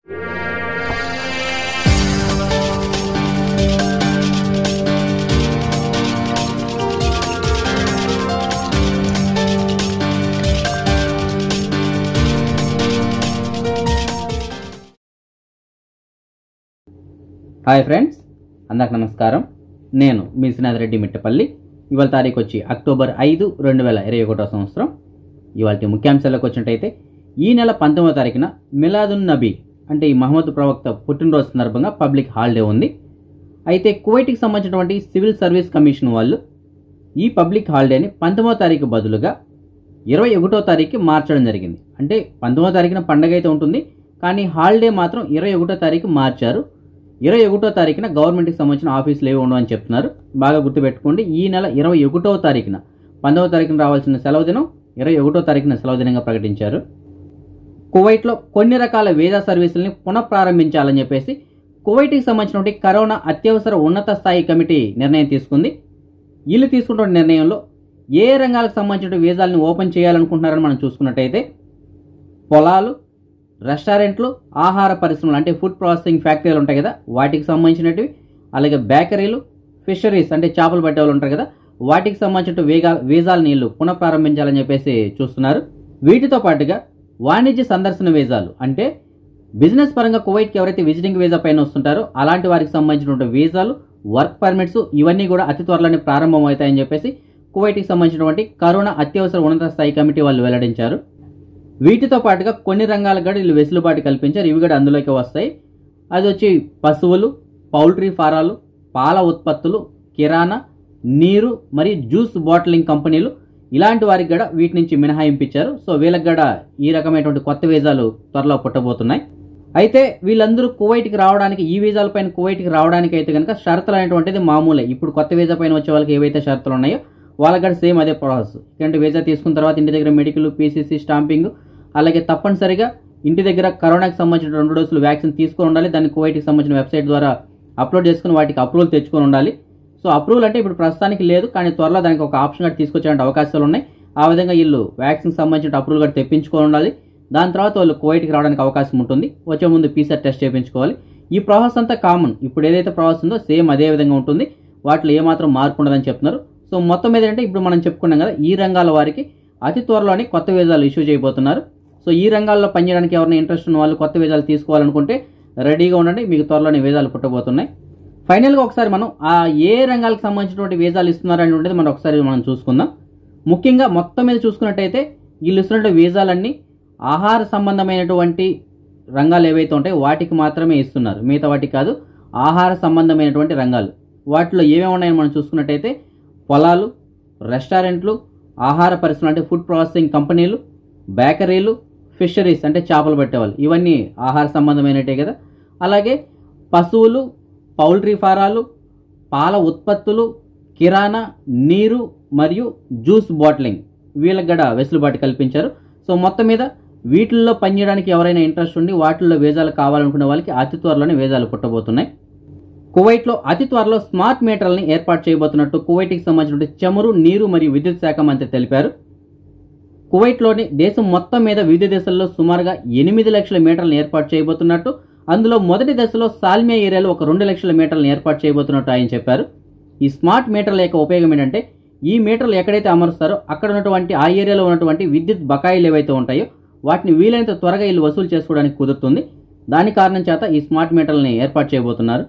hi friends అందరికి నమస్కారం నేను మీ శ్రీనాథ్ రెడ్డి మిట్టపల్లి ఇవాళ తారీఖు వచ్చి అక్టోబర్ ఐదు రెండు వేల ఇరవై ఒకటో సంవత్సరం ఇవాళ ముఖ్యాంశాలకు వచ్చినట్టయితే ఈ నెల పంతొమ్మిదో తారీఖున మిలాదున్ నబీ అంటే ఈ మహమ్మద్ ప్రవక్త పుట్టినరోజు సందర్భంగా పబ్లిక్ హాలిడే ఉంది అయితే కువైట్కి సంబంధించినటువంటి సివిల్ సర్వీస్ కమిషన్ వాళ్ళు ఈ పబ్లిక్ హాలిడేని పంతొమ్మిదో తారీఖు బదులుగా ఇరవై ఒకటో తారీఖుకి మార్చడం జరిగింది అంటే పంతొమ్మిదో తారీఖున పండగ అయితే ఉంటుంది కానీ హాలిడే మాత్రం ఇరవై ఒకటో తారీఖు మార్చారు ఇరవై ఒకటో తారీఖున గవర్నమెంట్కి సంబంధించిన ఆఫీసులు ఏవి ఉండవు అని చెప్తున్నారు బాగా గుర్తుపెట్టుకోండి ఈ నెల ఇరవై ఒకటో తారీఖున పంతొమ్మిదో తారీఖున రావాల్సిన సెలవు దినం ఇరవై ఒకటో తారీఖున సెలవు దినంగా ప్రకటించారు కువైట్లో కొన్ని రకాల వీసా సర్వీసుల్ని పునఃప్రారంభించాలని చెప్పేసి కువైట్కి సంబంధించినటువంటి కరోనా అత్యవసర ఉన్నత స్థాయి కమిటీ నిర్ణయం తీసుకుంది వీళ్ళు తీసుకున్న నిర్ణయంలో ఏ రంగాలకు సంబంధించిన వీసాలను ఓపెన్ చేయాలనుకుంటున్నారని మనం చూసుకున్నట్టయితే పొలాలు రెస్టారెంట్లు ఆహార పరిశ్రమలు అంటే ఫుడ్ ప్రాసెసింగ్ ఫ్యాక్టరీలు ఉంటాయి కదా వాటికి సంబంధించినవి అలాగే బేకరీలు ఫిషరీస్ అంటే చేపలు పట్టే వాళ్ళు ఉంటారు కదా వాటికి సంబంధించిన వీగా వీసాల నీళ్లు పునఃప్రారంభించాలని చెప్పేసి చూస్తున్నారు వీటితో పాటుగా వాణిజ్య సందర్శన వీసాలు అంటే బిజినెస్ పరంగా కువైట్కి ఎవరైతే విజిటింగ్ వీసా పైన వస్తుంటారో అలాంటి వారికి సంబంధించినటువంటి వీసాలు వర్క్ పర్మిట్స్ ఇవన్నీ కూడా అతి త్వరలోనే ప్రారంభం అవుతాయని చెప్పేసి కువైట్కి సంబంధించినటువంటి కరోనా అత్యవసర ఉన్నత స్థాయి కమిటీ వాళ్ళు వెల్లడించారు వీటితో పాటుగా కొన్ని రంగాలకు కూడా వీళ్ళు వెసులుబాటు కల్పించారు ఇవి కూడా అందులోకి వస్తాయి అది వచ్చి పశువులు పౌల్ట్రీ ఫారాలు పాల ఉత్పత్తులు కిరాణా నీరు మరియు జ్యూస్ బాటిలింగ్ కంపెనీలు ఇలాంటి వారికి కూడా వీటి నుంచి మినహాయింపించారు సో వీళ్ళకి కూడా ఈ రకమైనటువంటి కొత్త వీసాలు త్వరలో పుట్టబోతున్నాయి అయితే వీళ్ళందరూ కువైట్కి రావడానికి ఈ వీసాల పైన కువైట్కి రావడానికి అయితే కనుక షరతులు అనేటువంటిది మామూలే ఇప్పుడు కొత్త వీసా పైన వచ్చే వాళ్ళకి ఏవైతే షరతులు ఉన్నాయో వాళ్ళకి కూడా సేమ్ అదే ప్రాసెస్ ఎందుకంటే వీసా తీసుకున్న తర్వాత ఇంటి దగ్గర మెడికల్ పీసీసీ స్టాంపింగ్ అలాగే తప్పనిసరిగా ఇంటి దగ్గర కరోనాకి సంబంధించిన రెండు డోసులు వ్యాక్సిన్ తీసుకొని ఉండాలి దాన్ని కువైట్కి సంబంధించిన వెబ్సైట్ ద్వారా అప్లోడ్ చేసుకుని వాటికి అప్రూవల్ తెచ్చుకొని ఉండాలి సో అప్రూవల్ అంటే ఇప్పుడు ప్రస్తుతానికి లేదు కానీ త్వరలో దానికి ఒక ఆప్షన్ కూడా తీసుకొచ్చే అవకాశాలు ఉన్నాయి ఆ విధంగా వీళ్ళు వ్యాక్సిన్ సంబంధించిన అప్రూవల్ కూడా తెప్పించుకొని ఉండాలి దాని తర్వాత వాళ్ళు కువైట్కి రావడానికి అవకాశం ఉంటుంది వచ్చే ముందు పీసీఆర్ టెస్ట్ చేయించుకోవాలి ఈ ప్రాసెస్ అంతా కామన్ ఇప్పుడు ఏదైతే ప్రాసెస్ ఉందో సేమ్ అదే విధంగా ఉంటుంది వాటిలో ఏమాత్రం మార్పు ఉండదని చెప్తున్నారు సో మొత్తం మీద ఏంటంటే ఇప్పుడు మనం చెప్పుకున్నాం కదా ఈ రంగాల వారికి అతి త్వరలోనే కొత్త వీసాలు ఇష్యూ చేయబోతున్నారు సో ఈ రంగాల్లో పనిచేయడానికి ఎవరైనా ఇంట్రెస్ట్ ఉన్న వాళ్ళు కొత్త వీసాలు తీసుకోవాలనుకుంటే రెడీగా ఉండండి మీకు త్వరలోనే వీసాలు పుట్టబోతున్నాయి ఫైనల్గా ఒకసారి మనం ఆ ఏ రంగాలకు సంబంధించినటువంటి వీసాలు ఇస్తున్నారు అనేటువంటిది మనం ఒకసారి మనం చూసుకుందాం ముఖ్యంగా మొత్తం మీద చూసుకున్నట్టయితే వీళ్ళు ఇస్తున్నటువంటి వీసాలన్నీ ఆహార సంబంధమైనటువంటి రంగాలు ఏవైతే ఉంటాయో వాటికి మాత్రమే ఇస్తున్నారు మిగతా వాటికి కాదు ఆహార సంబంధమైనటువంటి రంగాలు వాటిలో ఏమేమి ఉన్నాయని మనం చూసుకున్నట్టయితే పొలాలు రెస్టారెంట్లు ఆహార పరిశ్రమలు అంటే ఫుడ్ ప్రాసెసింగ్ కంపెనీలు బేకరీలు ఫిషరీస్ అంటే చేపలు పట్టేవాళ్ళు ఇవన్నీ ఆహార సంబంధమైనట్టే కదా అలాగే పశువులు పౌల్ట్రీ ఫారాలు పాల ఉత్పత్తులు కిరాణా నీరు మరియు జ్యూస్ బాటిలింగ్ వీళ్ళకి కూడా వెసులుబాటు కల్పించారు సో మొత్తం మీద వీటిల్లో పనిచేయడానికి ఎవరైనా ఇంట్రెస్ట్ ఉండి వాటిల్లో వీసాలు కావాలనుకునే వాళ్ళకి అతి త్వరలోనే వీసాలు పుట్టబోతున్నాయి కువైట్లో అతి త్వరలో స్మార్ట్ మీటర్లని ఏర్పాటు చేయబోతున్నట్టు కువైట్కి సంబంధించిన చమురు నీరు మరియు విద్యుత్ శాఖ మంత్రి తెలిపారు కువైట్లోని దేశం మొత్తం మీద వివిధ దేశాల్లో సుమారుగా ఎనిమిది లక్షల మీటర్లను ఏర్పాటు చేయబోతున్నట్టు అందులో మొదటి దశలో సాల్మియా ఏరియాలో ఒక రెండు లక్షల మీటర్లను ఏర్పాటు చేయబోతున్నట్టు ఆయన చెప్పారు ఈ స్మార్ట్ మీటర్ల యొక్క ఉపయోగం ఏంటంటే ఈ మీటర్లు ఎక్కడైతే అమరుస్తారో అక్కడ ఉన్నటువంటి ఆ ఏరియాలో ఉన్నటువంటి విద్యుత్ బకాయిలు ఏవైతే ఉంటాయో వాటిని వీలైనంత త్వరగా వీళ్ళు వసూలు చేసుకోవడానికి కుదురుతుంది దాని కారణం చేత ఈ స్మార్ట్ మీటర్లని ఏర్పాటు చేయబోతున్నారు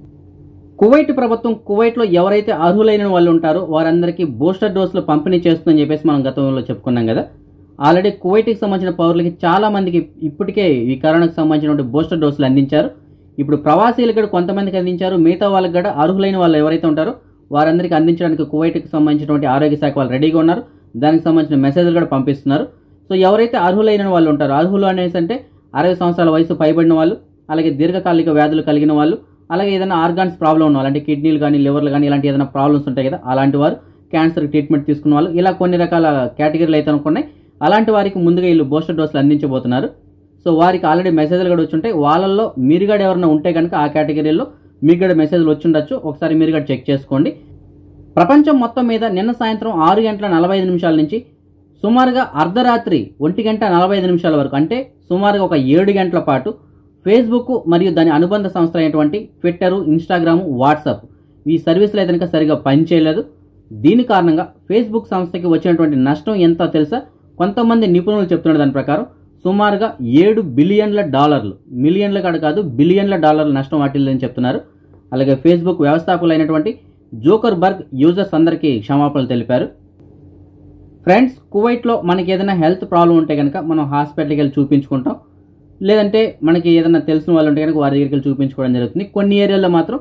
కువైట్ ప్రభుత్వం కువైట్లో ఎవరైతే అర్హులైన వాళ్ళు ఉంటారో వారందరికీ బూస్టర్ డోసులు పంపిణీ చేస్తుందని చెప్పేసి మనం గతంలో చెప్పుకున్నాం కదా ఆల్రెడీ కువైట్కి సంబంధించిన పౌరులకి చాలా మందికి ఇప్పటికే ఈ కరోనాకు సంబంధించిన బూస్టర్ డోసులు అందించారు ఇప్పుడు ప్రవాసీలకు కూడా కొంతమందికి అందించారు మిగతా వాళ్ళకి కూడా అర్హులైన వాళ్ళు ఎవరైతే ఉంటారో వారందరికీ అందించడానికి కువైట్కి సంబంధించినటువంటి ఆరోగ్య శాఖ వాళ్ళు రెడీగా ఉన్నారు దానికి సంబంధించిన మెసేజ్లు కూడా పంపిస్తున్నారు సో ఎవరైతే అర్హులైన వాళ్ళు ఉంటారో అర్హులు అనేసి అంటే అరవై సంవత్సరాల వయసు పైబడిన వాళ్ళు అలాగే దీర్ఘకాలిక వ్యాధులు కలిగిన వాళ్ళు అలాగే ఏదైనా ఆర్గాన్స్ ప్రాబ్లం ఉన్న వాళ్ళు అంటే కిడ్నీలు కానీ లివర్లు కానీ ఇలాంటి ఏదైనా ప్రాబ్లమ్స్ ఉంటాయి కదా అలాంటి వారు క్యాన్సర్ ట్రీట్మెంట్ తీసుకున్న వాళ్ళు ఇలా కొన్ని రకాల కేటగిరీలు అయితే అనుకున్నాయి అలాంటి వారికి ముందుగా వీళ్ళు బూస్టర్ డోసులు అందించబోతున్నారు సో వారికి ఆల్రెడీ మెసేజ్లు కూడా వచ్చి ఉంటాయి వాళ్ళల్లో మీరు కూడా ఎవరైనా ఉంటే కనుక ఆ కేటగిరీలో మీకు కూడా మెసేజ్లు వచ్చి ఉండొచ్చు ఒకసారి మీరు కూడా చెక్ చేసుకోండి ప్రపంచం మొత్తం మీద నిన్న సాయంత్రం ఆరు గంటల నలభై ఐదు నిమిషాల నుంచి సుమారుగా అర్ధరాత్రి ఒంటి గంట నలభై ఐదు నిమిషాల వరకు అంటే సుమారుగా ఒక ఏడు గంటల పాటు ఫేస్బుక్ మరియు దాని అనుబంధ సంస్థ అయినటువంటి ట్విట్టర్ ఇన్స్టాగ్రామ్ వాట్సాప్ ఈ సర్వీసులు అయితే కనుక సరిగా పనిచేయలేదు దీని కారణంగా ఫేస్బుక్ సంస్థకి వచ్చినటువంటి నష్టం ఎంతో తెలుసా కొంతమంది నిపుణులు చెప్తున్న దాని ప్రకారం సుమారుగా ఏడు బిలియన్ల డాలర్లు మిలియన్ల కాదు కాదు బిలియన్ల డాలర్ల నష్టం వాటిల్లని చెప్తున్నారు అలాగే ఫేస్బుక్ వ్యవస్థాపకులు అయినటువంటి జోకర్ బర్గ్ యూజర్స్ అందరికీ క్షమాపణలు తెలిపారు ఫ్రెండ్స్ కువైట్లో మనకి ఏదైనా హెల్త్ ప్రాబ్లం ఉంటే కనుక మనం హాస్పిటల్కి వెళ్ళి చూపించుకుంటాం లేదంటే మనకి ఏదైనా తెలిసిన వాళ్ళు ఉంటే కనుక వారి దగ్గరికి వెళ్ళి చూపించుకోవడం జరుగుతుంది కొన్ని ఏరియాల్లో మాత్రం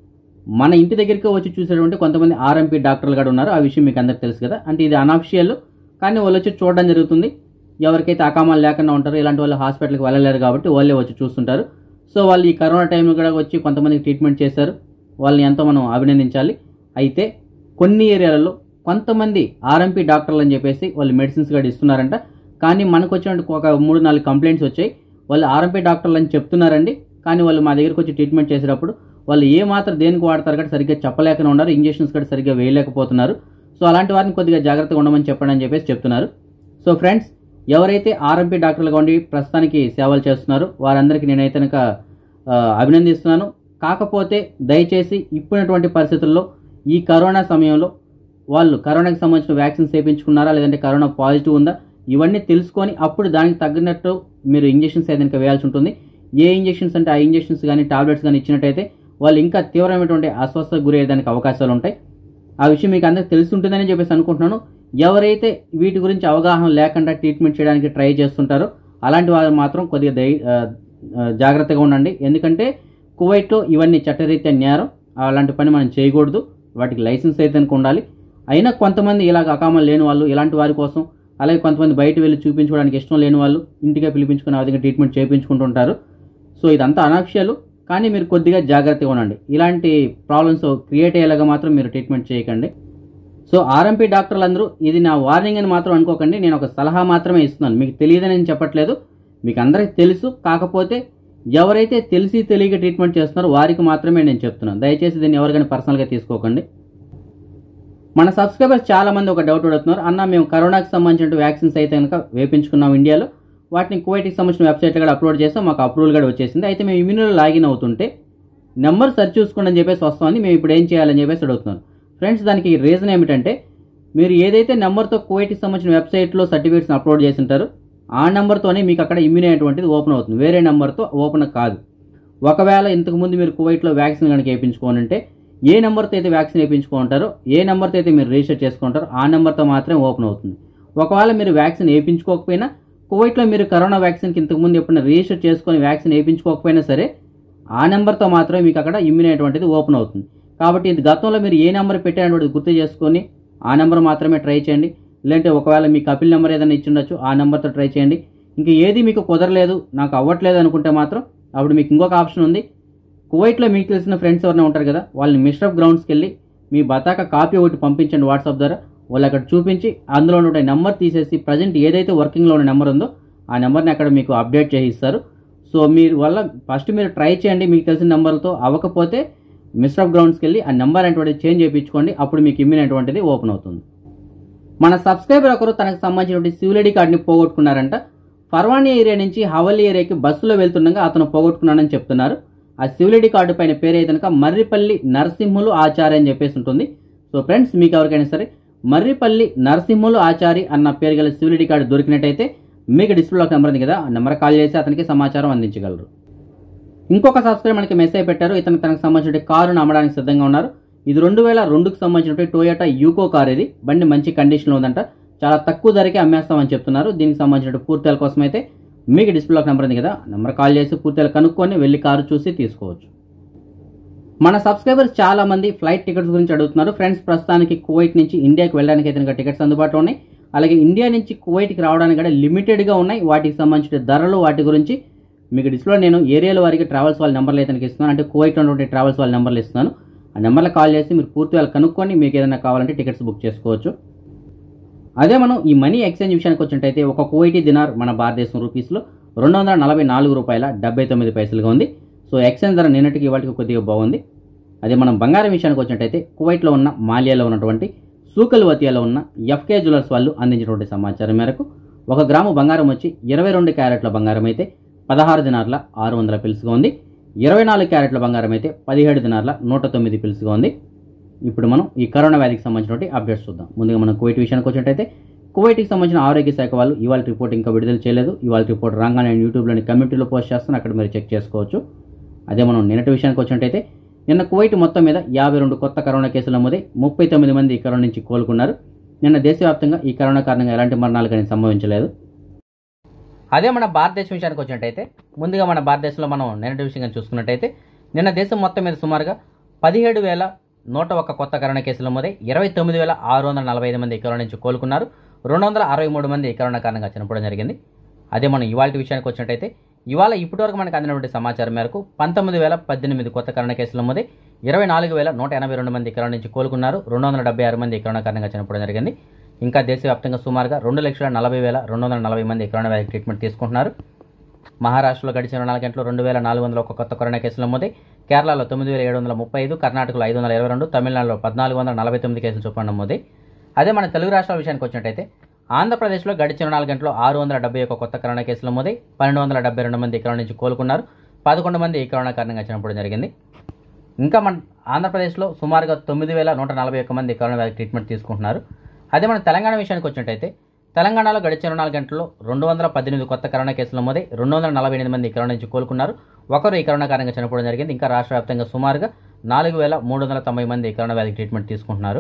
మన ఇంటి దగ్గరికి వచ్చి చూసేటువంటి కొంతమంది ఆర్ఎంపీ డాక్టర్లు కూడా ఉన్నారు ఆ విషయం మీకు అందరికి తెలుసు కదా అంటే ఇది అనాఫిషియల్ కానీ వాళ్ళు వచ్చి చూడడం జరుగుతుంది ఎవరికైతే అకామాలు లేకుండా ఉంటారో ఇలాంటి వాళ్ళు హాస్పిటల్కి వెళ్ళలేరు కాబట్టి వాళ్ళే వచ్చి చూస్తుంటారు సో వాళ్ళు ఈ కరోనా టైంలో కూడా వచ్చి కొంతమందికి ట్రీట్మెంట్ చేశారు వాళ్ళని ఎంతో మనం అభినందించాలి అయితే కొన్ని ఏరియాలలో కొంతమంది ఆర్ఎంపీ డాక్టర్లు అని చెప్పేసి వాళ్ళు మెడిసిన్స్ కూడా ఇస్తున్నారంట కానీ మనకు వచ్చినట్టు ఒక మూడు నాలుగు కంప్లైంట్స్ వచ్చాయి వాళ్ళు ఆర్ఎంపీ డాక్టర్లు అని చెప్తున్నారండి కానీ వాళ్ళు మా దగ్గరికి వచ్చి ట్రీట్మెంట్ చేసేటప్పుడు వాళ్ళు ఏ మాత్రం దేనికి వాడతారు కూడా సరిగ్గా చెప్పలేకనే ఉన్నారు ఇంజెక్షన్స్ కూడా సరిగ్గా వేయలేకపోతున్నారు సో అలాంటి వారిని కొద్దిగా జాగ్రత్తగా ఉండమని చెప్పండి అని చెప్పేసి చెప్తున్నారు సో ఫ్రెండ్స్ ఎవరైతే ఆర్ఎంపీ డాక్టర్లుగా ఉండి ప్రస్తుతానికి సేవలు చేస్తున్నారో వారందరికీ నేనైతే కనుక ఆ, అభినందిస్తున్నాను కాకపోతే దయచేసి ఇప్పుడున్నటువంటి పరిస్థితుల్లో ఈ కరోనా సమయంలో వాళ్ళు కరోనాకి సంబంధించిన వ్యాక్సిన్స్ వేయించుకున్నారా లేదంటే కరోనా పాజిటివ్ ఉందా ఇవన్నీ తెలుసుకొని అప్పుడు దానికి తగ్గినట్టు మీరు ఇంజెక్షన్స్ ఏదైనా వేయాల్సి ఉంటుంది ఏ ఇంజెక్షన్స్ అంటే ఆ ఇంజెక్షన్స్ కానీ టాబ్లెట్స్ కానీ ఇచ్చినట్టయితే వాళ్ళు ఇంకా తీవ్రమైనటువంటి అస్వస్థతకు గురయ్యేదానికి అవకాశాలు ఉంటాయి ఆ విషయం మీకు అందరికి తెలిసి ఉంటుందని చెప్పేసి అనుకుంటున్నాను ఎవరైతే వీటి గురించి అవగాహన లేకుండా ట్రీట్మెంట్ చేయడానికి ట్రై చేస్తుంటారో అలాంటి వారు మాత్రం కొద్దిగా దై ఆ, ఆ, జాగ్రత్తగా ఉండండి ఎందుకంటే కువైట్లో ఇవన్నీ చట్టరీత్యా నేరం అలాంటి పని మనం చేయకూడదు వాటికి లైసెన్స్ అయితే కనుక ఉండాలి అయినా కొంతమంది ఇలాగ అకామం లేని వాళ్ళు ఇలాంటి వారి కోసం అలాగే కొంతమంది బయట వెళ్ళి చూపించుకోవడానికి ఇష్టం లేని వాళ్ళు ఇంటికే పిలిపించుకుని ఆ విధంగా ట్రీట్మెంట్ చేయించుకుంటుంటారు సో ఇదంతా అనాఫిషియల్ కానీ మీరు కొద్దిగా జాగ్రత్తగా ఉండండి ఇలాంటి ప్రాబ్లమ్స్ క్రియేట్ అయ్యేలాగా మాత్రం మీరు ట్రీట్మెంట్ చేయకండి సో ఆర్ఎంపీ డాక్టర్లు అందరూ ఇది నా వార్నింగ్ అని మాత్రం అనుకోకండి నేను ఒక సలహా మాత్రమే ఇస్తున్నాను మీకు తెలియదని నేను చెప్పట్లేదు మీకు అందరికీ తెలుసు కాకపోతే ఎవరైతే తెలిసి తెలియక ట్రీట్మెంట్ చేస్తున్నారో వారికి మాత్రమే నేను చెప్తున్నాను దయచేసి దీన్ని ఎవరికైనా పర్సనల్గా తీసుకోకండి మన సబ్స్క్రైబర్స్ చాలా మంది ఒక డౌట్ అడుగుతున్నారు అన్న మేము కరోనాకి సంబంధించిన వ్యాక్సిన్స్ అయితే కనుక వేపించుకున్నాం ఇండియాలో వాటిని కువైట్కి సంబంధించిన వెబ్సైట్లో కూడా అప్లోడ్ చేస్తాం మాకు అప్రూవల్ కూడా వచ్చేసింది అయితే మేము ఇమ్యూనిలో లాగిన్ అవుతుంటే నెంబర్ సెర్చ్ చూసుకోండి అని చెప్పేసి వస్తామని మేము ఇప్పుడు ఏం చేయాలని చెప్పేసి అడుగుతున్నాను ఫ్రెండ్స్ దానికి రీజన్ ఏమిటంటే మీరు ఏదైతే నెంబర్తో కువైట్కి సంబంధించిన వెబ్సైట్లో సర్టిఫికేట్స్ని అప్లోడ్ చేసి ఉంటారో ఆ నెంబర్తోనే మీకు అక్కడ ఇమ్యూన్ అనేటువంటిది ఓపెన్ అవుతుంది వేరే నెంబర్తో ఓపెన్ కాదు ఒకవేళ ఇంతకుముందు మీరు కువైట్లో వ్యాక్సిన్ కనుక వేయించుకోని ఉంటే ఏ నెంబర్తో అయితే వ్యాక్సిన్ వేయించుకుంటారో ఏ నెంబర్తో అయితే మీరు రిజిస్టర్ చేసుకుంటారో ఆ నెంబర్తో మాత్రమే ఓపెన్ అవుతుంది ఒకవేళ మీరు వ్యాక్సిన్ వేయించుకోకపోయినా కువైట్లో మీరు కరోనా వ్యాక్సిన్కి ఇంతకుముందు ఎప్పుడైనా రిజిస్టర్ చేసుకొని వ్యాక్సిన్ వేయించుకోకపోయినా సరే ఆ నెంబర్తో మాత్రమే మీకు అక్కడ ఇమ్యూన్ అనేటువంటిది ఓపెన్ అవుతుంది కాబట్టి ఇది గతంలో మీరు ఏ నెంబర్ పెట్టినటువంటిది గుర్తు చేసుకొని ఆ నెంబర్ మాత్రమే ట్రై చేయండి లేదంటే ఒకవేళ మీ కపిల్ నెంబర్ ఏదైనా ఇచ్చి ఉండొచ్చు ఆ నెంబర్తో ట్రై చేయండి ఇంకా ఏది మీకు కుదరలేదు నాకు అవ్వట్లేదు అనుకుంటే మాత్రం అప్పుడు మీకు ఇంకొక ఆప్షన్ ఉంది కువైట్లో మీకు తెలిసిన ఫ్రెండ్స్ ఎవరైనా ఉంటారు కదా వాళ్ళని మిస్టప్ గ్రౌండ్స్కి వెళ్ళి మీ బతాక కాపీ ఒకటి పంపించండి వాట్సాప్ ద్వారా వాళ్ళు అక్కడ చూపించి అందులో ఉన్న నెంబర్ తీసేసి ప్రజెంట్ ఏదైతే వర్కింగ్లో ఉన్న నెంబర్ ఉందో ఆ నెంబర్ని అక్కడ మీకు అప్డేట్ చేయిస్తారు సో మీరు వల్ల ఫస్ట్ మీరు ట్రై చేయండి మీకు తెలిసిన నెంబర్లతో అవ్వకపోతే మిస్టప్ గ్రౌండ్స్కి వెళ్ళి ఆ నెంబర్ అనేటువంటిది చేంజ్ చేయించుకోండి అప్పుడు మీకు ఇమ్యూన్ అనేటువంటిది ఓపెన్ అవుతుంది మన సబ్స్క్రైబర్ ఒకరు తనకు సంబంధించినటువంటి సివిల్ కార్డుని పోగొట్టుకున్నారంట ఫర్వానీ ఏరియా నుంచి హవల్లీ ఏరియాకి బస్సులో వెళ్తుండగా అతను పోగొట్టుకున్నాడని చెప్తున్నారు ఆ సివిల్ కార్డు పైన పేరు అయితే కనుక మర్రిపల్లి నరసింహులు ఆచార్య అని చెప్పేసి ఉంటుంది సో ఫ్రెండ్స్ మీకు ఎవరికైనా సరే మర్రిపల్లి నరసింహులు ఆచారి అన్న పేరు గల సివిల్ కార్డు దొరికినట్టయితే మీకు డిస్ప్లేలో నెంబర్ ఉంది కదా ఆ నెంబర్ కాల్ చేసి అతనికి సమాచారం అందించగలరు ఇంకొక సబ్స్క్రైబర్ మనకి మెసేజ్ పెట్టారు ఇతను తనకు సంబంధించిన కారును అమ్మడానికి సిద్ధంగా ఉన్నారు ఇది రెండు వేల రెండుకు సంబంధించిన టొయోటా యూకో కార్ ఇది బండి మంచి కండిషన్లో ఉందంట చాలా తక్కువ ధరకే అమ్మేస్తామని చెప్తున్నారు దీనికి సంబంధించిన పూర్తిల కోసం అయితే మీకు డిస్ప్లేలో నెంబర్ ఉంది కదా నెంబర్ కాల్ చేసి పూర్తిగా కనుక్కొని వెళ్ళి కారు చూసి తీసుకోవచ్చు మన సబ్స్క్రైబర్స్ చాలా మంది ఫ్లైట్ టికెట్స్ గురించి అడుగుతున్నారు ఫ్రెండ్స్ ప్రస్తుతానికి కువైట్ నుంచి ఇండియాకి వెళ్ళడానికి అయితే కనుక టికెట్స్ అందుబాటులో ఉన్నాయి అలాగే ఇండియా నుంచి కువైట్కి రావడానికి కూడా లిమిటెడ్గా ఉన్నాయి వాటికి సంబంధించిన ధరలు వాటి గురించి మీకు డిస్ప్లో నేను ఏరియాల వారికి ట్రావెల్స్ వాళ్ళ నెంబర్లు అయితే కనుక ఇస్తున్నాను అంటే కువైట్ ఉన్నటువంటి ట్రావెల్స్ వాళ్ళ నెంబర్లు ఇస్తున్నాను ఆ నెంబర్లో కాల్ చేసి మీరు పూర్తి వాళ్ళు కనుక్కొని మీకు ఏదైనా కావాలంటే టికెట్స్ బుక్ చేసుకోవచ్చు అదే మనం ఈ మనీ ఎక్స్చేంజ్ విషయానికి వచ్చినట్టయితే ఒక కువైటీ దినార్ మన భారతదేశం రూపీస్లో రెండు వందల నలభై నాలుగు రూపాయల డెబ్బై తొమ్మిది పైసలుగా ఉంది సో ఎక్స్చేంజ్ ధర నిన్నటికి ఇవాటికి కొద్దిగా బాగుంది అదే మనం బంగారం విషయానికి వచ్చినట్టయితే కువైట్లో ఉన్న మాలియాలో ఉన్నటువంటి సూకల్వతియాలో ఉన్న ఎఫ్కే జ్యువెలర్స్ వాళ్ళు అందించినటువంటి సమాచారం మేరకు ఒక గ్రాము బంగారం వచ్చి ఇరవై రెండు క్యారెట్ల బంగారం అయితే పదహారు దినార్ల ఆరు వందల పిలుసుగా ఉంది ఇరవై నాలుగు క్యారెట్ల బంగారం అయితే పదిహేడు దినార్ల నూట తొమ్మిది పిలుసుగా ఉంది ఇప్పుడు మనం ఈ కరోనా వ్యాధికి సంబంధించినటువంటి అప్డేట్స్ చూద్దాం ముందుగా మనం కువైట్ విషయానికి వచ్చినట్టయితే కువైట్కి సంబంధించిన ఆరోగ్య శాఖ వాళ్ళు ఇవాళ రిపోర్ట్ ఇంకా విడుదల చేయలేదు ఇవాళ రిపోర్ట్ రాగానే నేను యూట్యూబ్లోని కమ్యూనిటీలో పోస్ట్ చేస్తాను అక్కడ మీరు చెక్ చేసుకోవచ్చు అదే మనం నిన్నటి విషయానికి వచ్చినట్టయితే నిన్న కువైట్ మొత్తం మీద యాభై రెండు కొత్త కరోనా కేసులు నమోదై ముప్పై తొమ్మిది మంది ఈ కరోనా నుంచి కోలుకున్నారు నిన్న దేశవ్యాప్తంగా ఈ కరోనా కారణంగా ఎలాంటి మరణాలు కానీ సంభవించలేదు అదే మన భారతదేశం విషయానికి వచ్చినట్టయితే ముందుగా మన భారతదేశంలో మనం నిన్నటి విషయంగా చూసుకున్నట్టయితే నిన్న దేశం మొత్తం మీద సుమారుగా పదిహేడు వేల నూట ఒక్క కొత్త కరోనా కేసులు నమోదై ఇరవై తొమ్మిది వేల ఆరు వందల నలభై ఐదు మంది ఈ కరోనా నుంచి కోలుకున్నారు రెండు వందల అరవై మూడు మంది ఈ కరోనా కారణంగా చనిపోవడం జరిగింది అదే మనం ఇవాళ విషయానికి వచ్చినట్టయితే ఇవాళ ఇప్పటివరకు మనకు అందినటువంటి సమాచారం మేరకు పంతొమ్మిది వేల పద్దెనిమిది కొత్త కరోనా కేసులు నమోదై ఇరవై నాలుగు వేల నూట ఎనభై రెండు మంది ఈ కరోనా నుంచి కోలుకున్నారు రెండు వందల డెబ్బై ఆరు మంది ఈ కరోనా కారణంగా చనిపోవడం జరిగింది ఇంకా దేశవ్యాప్తంగా సుమారుగా రెండు లక్షల నలభై వేల రెండు వందల నలభై మంది ఈ కరోనా వ్యాధి ట్రీట్మెంట్ తీసుకుంటున్నారు మహారాష్ట్రలో గడిచిన ఇరవై నాలుగు గంటలు రెండు వేల నాలుగు వందల ఒక కొత్త కరోనా కేసులు నమోదై కేరళలో తొమ్మిది వేల ఏడు వందల ముప్పై ఐదు కర్ణాటకలో ఐదు వందల ఇరవై రెండు తమిళనాడులో పద్నాలుగు వందల నలభై తొమ్మిది కేసులు చొప్పున నమోదై అదే మన తెలుగు రాష్ట్రాల విషయానికి వచ్చినట్టయితే ఆంధ్రప్రదేశ్లో గడిచిన నాలుగు గంటలు ఆరు వందల డెబ్బై ఒక కొత్త కరోనా కేసులు నమోదై పన్నెండు వందల డెబ్బై రెండు మంది ఈ కరోనా నుంచి కోలుకున్నారు పదకొండు మంది ఈ కరోనా కారణంగా చనిపోవడం జరిగింది ఇంకా మన ఆంధ్రప్రదేశ్లో సుమారుగా తొమ్మిది వేల నూట నలభై ఒక్క మంది కరోనా వ్యాధి ట్రీట్మెంట్ తీసుకుంటున్నారు అదే మన తెలంగాణ విషయానికి వచ్చినట్టయితే తెలంగాణలో గడిచిన ఇరవై నాలుగు గంటల్లో రెండు వందల పద్దెనిమిది కొత్త కరోనా కేసులు నమోదై రెండు వందల నలభై ఎనిమిది మంది ఈ కరోనా నుంచి కోలుకున్నారు ఒకరు ఈ కరోనా కారణంగా చనిపోవడం జరిగింది ఇంకా రాష్ట్ర వ్యాప్తంగా సుమారుగా నాలుగు వేల మూడు వందల తొంభై మంది ఈ కరోనా వ్యాధి ట్రీట్మెంట్ తీసుకుంటున్నారు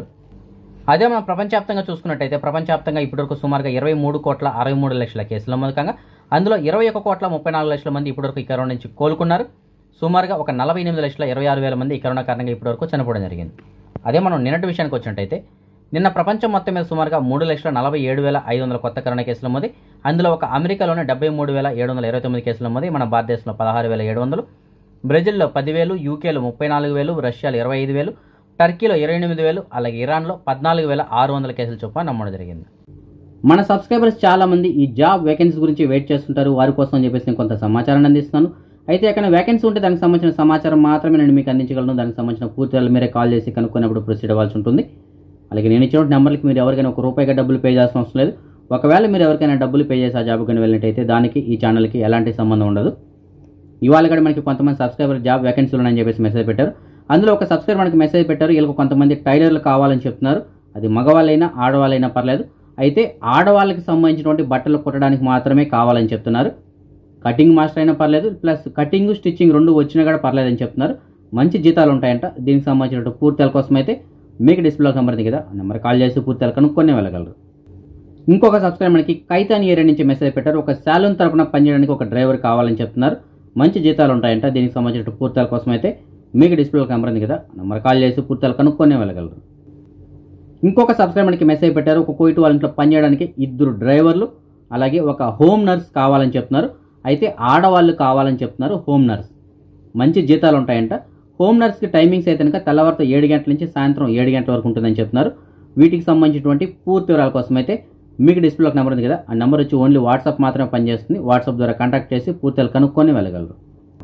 అదే మనం ప్రపంచవ్యాప్తంగా చూసుకున్నట్టయితే ప్రపంచవ్యాప్తంగా ఇప్పటివరకు సుమారుగా ఇరవై మూడు కోట్ల అరవై మూడు లక్షల కేసుల నమోదకంగా అందులో ఇరవై ఒక కోట్ల ముప్పై నాలుగు లక్షల మంది ఇప్పటివరకు ఈ కరోనా నుంచి కోలుకున్నారు సుమారుగా ఒక నలభై ఎనిమిది లక్షల ఇరవై ఆరు వేల మంది ఈ కరోనా కారణంగా ఇప్పటివరకు చనిపోవడం జరిగింది అదే మనం నిన్నటి విషయానికి వచ్చినట్టయితే నిన్న ప్రపంచం మొత్తం మీద సుమారుగా మూడు లక్షల నలభై ఏడు వేల ఐదు వందల కొత్త కరోనా కేసులు నమోది అందులో ఒక అమెరికాలోనే డెబ్బై మూడు వేల ఏడు వందల ఇరవై తొమ్మిది కేసులు నమోది మన భారతదేశంలో పదహారు వేల ఏడు వందలు బ్రెజిల్లో పదివేలు యూకేలో ముప్పై నాలుగు వేలు రష్యాలో ఇరవై ఐదు వేలు టర్కీలో ఇరవై ఎనిమిది వేలు అలాగే ఇరాన్లో పద్నాలుగు వేల ఆరు వందల కేసుల చొప్పున నమోదు జరిగింది మన సబ్స్క్రైబర్స్ చాలా మంది ఈ జాబ్ వేకెన్సీ గురించి వెయిట్ చేస్తుంటారు వారి కోసం అని చెప్పేసి నేను కొంత సమాచారాన్ని అందిస్తాను అయితే ఎక్కడ వేకెన్సీ ఉంటే దానికి సంబంధించిన సమాచారం మాత్రమే నేను మీకు అందించగలను దానికి సంబంధించిన పూర్తి వివరాలు మీరే కాల్ చేసి కనుక్కున్నప్పుడు ప్రొసీడ్ అవ్వాల్సి ఉంటుంది అలాగే నేను ఇచ్చిన నెంబర్కి మీరు ఎవరికైనా ఒక రూపాయిగా డబ్బులు పే చేయాల్సిన అవసరం లేదు ఒకవేళ మీరు ఎవరికైనా డబ్బులు పే చేసి ఆ జాబ్ కానీ వెళ్ళినట్టయితే దానికి ఈ ఛానల్కి ఎలాంటి సంబంధం ఉండదు ఇవాళ కూడా మనకి కొంతమంది సబ్స్క్రైబర్ జాబ్ వేకెన్సీలు ఉన్నాయని చెప్పేసి మెసేజ్ పెట్టారు అందులో ఒక సబ్స్క్రైబర్ మనకి మెసేజ్ పెట్టారు వీళ్ళకి కొంతమంది టైలర్లు కావాలని చెప్తున్నారు అది మగవాళ్ళైనా ఆడవాళ్ళైనా పర్లేదు అయితే ఆడవాళ్ళకి సంబంధించినటువంటి బట్టలు కుట్టడానికి మాత్రమే కావాలని చెప్తున్నారు కటింగ్ మాస్టర్ అయినా పర్లేదు ప్లస్ కటింగ్ స్టిచ్చింగ్ రెండు వచ్చినా కూడా పర్లేదని చెప్తున్నారు మంచి జీతాలు ఉంటాయంట దీనికి సంబంధించిన పూర్తిల కోసం అయితే మీకు డిస్ప్లేలో కనబడుతుంది కదా ఆ నెంబర్ కాల్ చేసి పూర్తిలు కనుక్కొని వెళ్ళగలరు ఇంకొక సబ్స్క్రైబర్ మనకి కైతాన్ ఏరియా నుంచి మెసేజ్ పెట్టారు ఒక శాలూన్ తరపున పనిచేయడానికి ఒక డ్రైవర్ కావాలని చెప్తున్నారు మంచి జీతాలు ఉంటాయంట దీనికి సంబంధించిన పూర్తిల కోసం అయితే మీకు డిస్ప్లేలో కనబడుతుంది కదా ఆ నెంబర్ కాల్ చేసి పూర్తిలు కనుక్కొని వెళ్ళగలరు ఇంకొక సబ్స్క్రైబర్ మనకి మెసేజ్ పెట్టారు ఒక కోయిట్ వాళ్ళ ఇంట్లో పనిచేయడానికి ఇద్దరు డ్రైవర్లు అలాగే ఒక హోమ్ నర్స్ కావాలని చెప్తున్నారు అయితే ఆడవాళ్ళు కావాలని చెప్తున్నారు హోమ్ నర్స్ మంచి జీతాలు ఉంటాయంట హోమ్ నర్స్కి టైమింగ్స్ అయితే కనుక తెల్లవారితో ఏడు గంటల నుంచి సాయంత్రం ఏడు గంటల వరకు ఉంటుందని చెప్తున్నారు వీటికి సంబంధించినటువంటి పూర్తి వివరాల కోసం అయితే మీకు డిస్ప్లేలో ఒక నెంబర్ ఉంది కదా ఆ నెంబర్ వచ్చి ఓన్లీ వాట్సాప్ మాత్రమే పనిచేస్తుంది వాట్సాప్ ద్వారా కాంటాక్ట్ చేసి పూర్తిగా కనుక్కొని వెళ్ళగలరు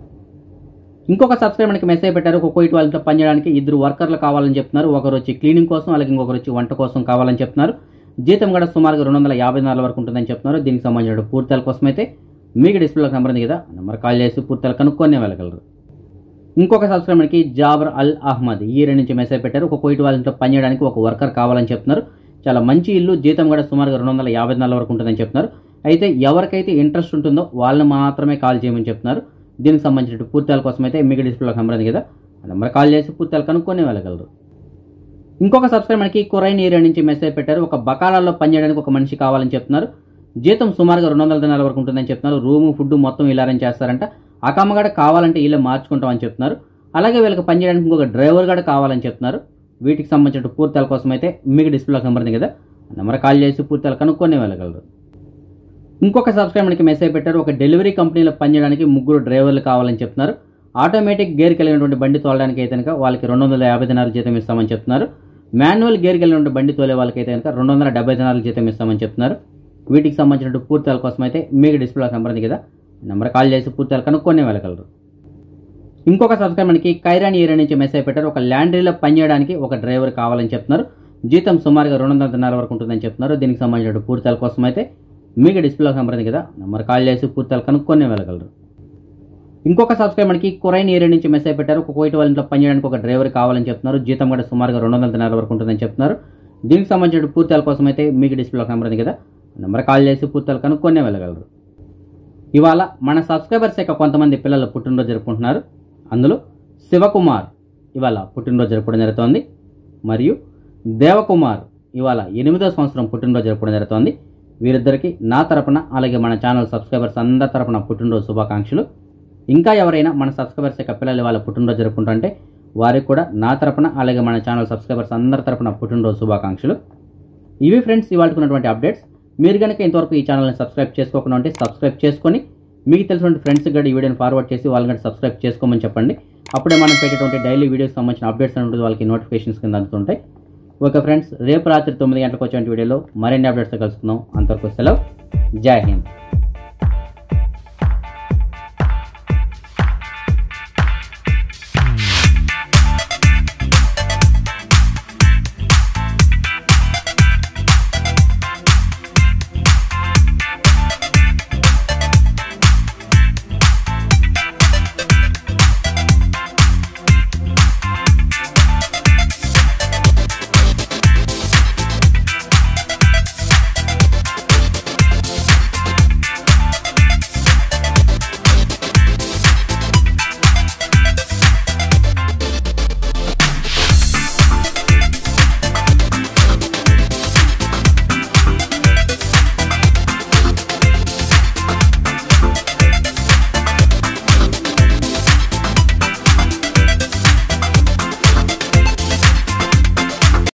ఇంకొక సబ్స్క్రైబర్ మనకి మెసేజ్ పెట్టారు ఒక కోయిట్ వాళ్ళతో పనిచేయడానికి ఇద్దరు వర్కర్లు కావాలని చెప్తున్నారు ఒకరు వచ్చి క్లీనింగ్ కోసం అలాగే ఇంకొకరు వచ్చి వంట కోసం కావాలని చెప్తున్నారు జీతం కూడా సుమారుగా రెండు వందల యాభై నాలుగు వరకు ఉంటుందని చెప్తున్నారు దీనికి సంబంధించిన పూర్తిల కోసం అయితే మీకు డిస్ప్లేలో నెంబర్ ఉంది కదా ఆ నెంబర్ కాల్ చేసి పూర్తిగా కనుక్కొని వెళ్ళగలరు ఇంకొక సబ్స్క్రైబర్ మనకి జాబర్ అల్ అహ్మద్ ఈ రెండు నుంచి మెసేజ్ పెట్టారు ఒక కోయిట్ వాళ్ళ ఇంట్లో పనిచేయడానికి ఒక వర్కర్ కావాలని చెప్తున్నారు చాలా మంచి ఇల్లు జీతం కూడా సుమారుగా రెండు వందల యాభై నాలుగు వరకు ఉంటుందని చెప్తున్నారు అయితే ఎవరికైతే ఇంట్రెస్ట్ ఉంటుందో వాళ్ళని మాత్రమే కాల్ చేయమని చెప్తున్నారు దీనికి సంబంధించిన పూర్తిల కోసం అయితే మీకు డిస్ప్లేలో నెంబర్ ఉంది కదా ఆ నెంబర్ కాల్ చేసి పూర్తిలు కనుక్కొని వెళ్ళగలరు ఇంకొక సబ్స్క్రైబర్ మనకి కొరైన్ ఏరియా నుంచి మెసేజ్ పెట్టారు ఒక బకాలాల్లో పనిచేయడానికి ఒక మనిషి కావాలని చెప్తున్నారు జీతం సుమారుగా రెండు వందల దినాల వరకు ఉంటుందని చెప్తున్నారు రూము ఫుడ్ మొత్తం ఇలా అరేంజ్ చేస్తారంట అకమ్మగడ కావాలంటే వీళ్ళే మార్చుకుంటామని చెప్తున్నారు అలాగే వీళ్ళకి పనిచేయడానికి ఇంకొక డ్రైవర్ కూడా కావాలని చెప్తున్నారు వీటికి సంబంధించిన పూర్తిల కోసం అయితే మీకు డిస్ప్లేలో నెంబర్ ఉంది కదా ఆ నెంబర్ కాల్ చేసి పూర్తిలు కనుక్కొని వెళ్ళగలరు ఇంకొక సబ్స్క్రైబర్కి మెసేజ్ పెట్టారు ఒక డెలివరీ కంపెనీలో పనిచేయడానికి ముగ్గురు డ్రైవర్లు కావాలని చెప్తున్నారు ఆటోమేటిక్ గేర్ కలిగినటువంటి బండి తోలడానికి అయితే కనుక వాళ్ళకి రెండు వందల యాభై దినాలు జీతం ఇస్తామని చెప్తున్నారు మాన్యువల్ గేర్ కలిగినటువంటి బండి తోలే వాళ్ళకి అయితే కనుక రెండు వందల డెబ్బై దినాలు జీతం ఇస్తామని చెప్తున్నారు వీటికి సంబంధించిన పూర్తిల కోసం అయితే మీకు డిస్ప్లే నెంబర్ ఉంది కదా నెంబర్ కాల్ చేసి పూర్తిగా కనుక్కొని వెళ్ళగలరు ఇంకొక సబ్స్క్రైబర్ మనకి కైరాన్ ఏరియా నుంచి మెసేజ్ పెట్టారు ఒక ల్యాండ్రీలో పనిచేయడానికి ఒక డ్రైవర్ కావాలని చెప్తున్నారు జీతం సుమారుగా రెండు వందల దినాల వరకు ఉంటుందని చెప్తున్నారు దీనికి సంబంధించిన పూర్తిల కోసం అయితే మీకు డిస్ప్లే నెంబర్ ఉంది కదా నెంబర్ కాల్ చేసి పూర్తిగా కనుక్కొని వెళ్ళగలరు ఇంకొక సబ్స్క్రైబర్కి కొరైన్ ఏరియా నుంచి మెసేజ్ పెట్టారు ఒక కోయిట్ వాళ్ళ ఇంట్లో పనిచేయడానికి ఒక డ్రైవర్ కావాలని చెప్తున్నారు జీతం కూడా సుమారుగా రెండు వందల నెలల వరకు ఉంటుందని చెప్తున్నారు దీనికి సంబంధించిన పూర్తిల కోసం అయితే మీకు డిస్ప్లే నెంబర్ ఉంది కదా నెంబర్ కాల్ చేసి పూర్తిలు కనుక్కొనే వెళ్ళగలరు ఇవాళ మన సబ్స్క్రైబర్స్ యొక్క కొంతమంది పిల్లలు పుట్టినరోజు జరుపుకుంటున్నారు అందులో శివకుమార్ ఇవాళ పుట్టినరోజు జరుపుకోవడం జరుగుతోంది మరియు దేవకుమార్ ఇవాళ ఎనిమిదో సంవత్సరం పుట్టినరోజు జరుపుకోవడం జరుగుతోంది వీరిద్దరికి నా తరపున అలాగే మన ఛానల్ సబ్స్క్రైబర్స్ అందరి తరపున పుట్టినరోజు శుభాకాంక్షలు ఇంకా ఎవరైనా మన సబ్స్క్రైబర్స్ యొక్క పిల్లలు ఇవాళ పుట్టినరోజు జరుపుకుంటుంటే వారికి కూడా నా తరపున అలాగే మన ఛానల్ సబ్స్క్రైబర్స్ అందరి తరపున పుట్టినరోజు శుభాకాంక్షలు ఇవి ఫ్రెండ్స్ ఇవాళకున్నటువంటి అప్డేట్స్ మీరు కనుక ఇంతవరకు ఈ ఛానల్ని సబ్స్క్రైబ్ చేసుకోకుండా ఉంటే సబ్స్క్రైబ్ చేసుకొని మీకు తెలిసినటువంటి ఫ్రెండ్స్కి కూడా ఈ వీడియోని ఫార్వర్డ్ చేసి వాళ్ళని కూడా సబ్స్క్రైబ్ చేసుకోమని చెప్పండి అప్పుడే మనం పెట్టేటువంటి డైలీ వీడియోకి సంబంధించిన అప్డేట్స్ అనేది వాళ్ళకి నోటిఫికేషన్స్ కింద అందుతుంటాయి ఓకే ఫ్రెండ్స్ రేపు రాత్రి తొమ్మిది గంటలకు వచ్చే వీడియోలో మరిన్ని అప్డేట్స్ కలుసుకుందాం అంతవరకు సెలవు జై హింద్